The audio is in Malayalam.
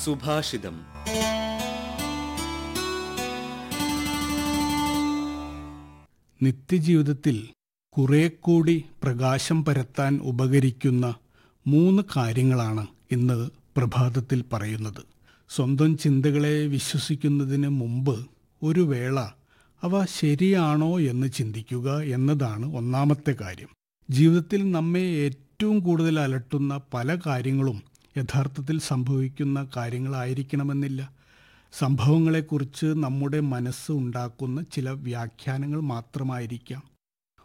സുഭാഷിതം നിത്യജീവിതത്തിൽ കുറെ കൂടി പ്രകാശം പരത്താൻ ഉപകരിക്കുന്ന മൂന്ന് കാര്യങ്ങളാണ് ഇന്ന് പ്രഭാതത്തിൽ പറയുന്നത് സ്വന്തം ചിന്തകളെ വിശ്വസിക്കുന്നതിന് മുമ്പ് ഒരു വേള അവ ശരിയാണോ എന്ന് ചിന്തിക്കുക എന്നതാണ് ഒന്നാമത്തെ കാര്യം ജീവിതത്തിൽ നമ്മെ ഏറ്റവും കൂടുതൽ അലട്ടുന്ന പല കാര്യങ്ങളും യഥാർത്ഥത്തിൽ സംഭവിക്കുന്ന കാര്യങ്ങളായിരിക്കണമെന്നില്ല സംഭവങ്ങളെക്കുറിച്ച് നമ്മുടെ മനസ്സ് ഉണ്ടാക്കുന്ന ചില വ്യാഖ്യാനങ്ങൾ മാത്രമായിരിക്കാം